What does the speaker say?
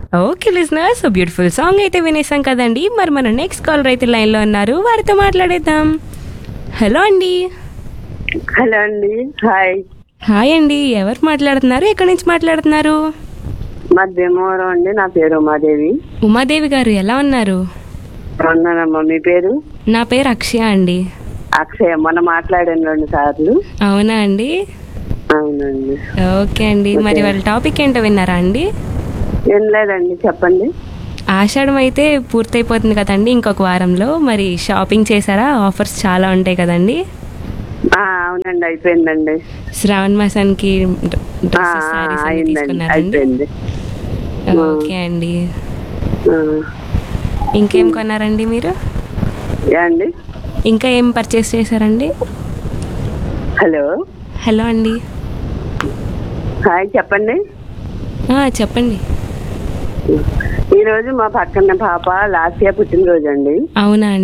okay listeners beautiful song అయితే వినేసాం కదండి మరి మన నెక్స్ట్ కాలర్ అయితే లైన్లో ఉన్నారు వారితో మాట్లాడేద్దాం హలో అండి హలో అండి హాయ్ హాయ్ అండి ఎవరు మాట్లాడుతున్నారు ఎక్కడి నుంచి మాట్లాడుతున్నారు మా భీమవరం అండి నా పేరు ఉమాదేవి ఉమాదేవి గారు ఎలా ఉన్నారు ఉన్నానమ్మా మీ పేరు నా పేరు అక్షయ అండి అక్షయ మొన్న మాట్లాడాను రెండు సార్లు అవునా అండి అవునండి ఓకే అండి మరి వాళ్ళ టాపిక్ ఏంటో విన్నారా అండి ఏం లేదండి చెప్పండి ఆషాఢం అయితే పూర్తయిపోతుంది కదండి ఇంకొక వారంలో మరి షాపింగ్ చేశారా ఆఫర్స్ చాలా ఉంటాయి కదండి ఆ, అవునండి అయిపోయిందండి శ్రావణ మాసానికి డ్ర- ఆ, డ్రెస్సెస్, శారీస్ అన్ని అయిందండి తీసుకున్నారండి అయిపోయింది ఓకే అండి ఆ, ఇంకేం కొన్నారండి మీరు యా అండి ఇంకా ఏం పర్చేస్ చేశారండి హలో హలో అండి హాయ్ చెప్పండి ఆ, చెప్పండి ఈరోజు మా పక్కన పాప లాస్ట్ ఇయర్ పుట్టినరోజు అండి అవునా అండి